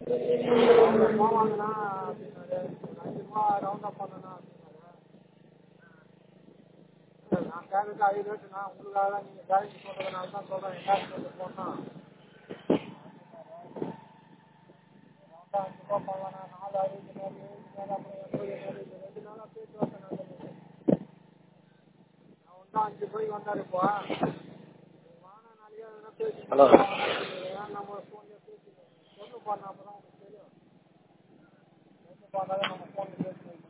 அவங்க போவாங்கண்ணா அப்படின்னாரு ஒரு அஞ்சு ரூபா ரவுண்ட் அப் பண்ணண்ணா அப்படின்னாரு நான் கேட்கறது ஐ ரேட்டுண்ணா உங்களுக்காக தான் நீங்கள் பேரண்ட்ஸ் சொல்கிறதுனால தான் சொல்கிறேன் ரெண்டாயிரத்தி ரெண்டு போடணும் ரவுண்டாக அஞ்சு ரூபா பண்ணலாண்ணா நாலு அறுபது நாலு ஏழு நாள் அப்புறம் எண்பது நாள் இது ரெண்டு நாளாக பேச்சு வார்த்தை நடந்தது நான் ஒன்றா அஞ்சு ரூபாய்க்கு வந்தார் இப்போ வாங்க நாளைக்கு எதனா பேசி ஹலோ நம்ம ஃபோன்லேயே பேசிக்கலாம் பொண்ணு பாருண்ணா அப்போ தான் உங்களுக்கு தெரியும் பொண்ணு பார்த்தாதான் நம்ம ஃபோனில் பேசி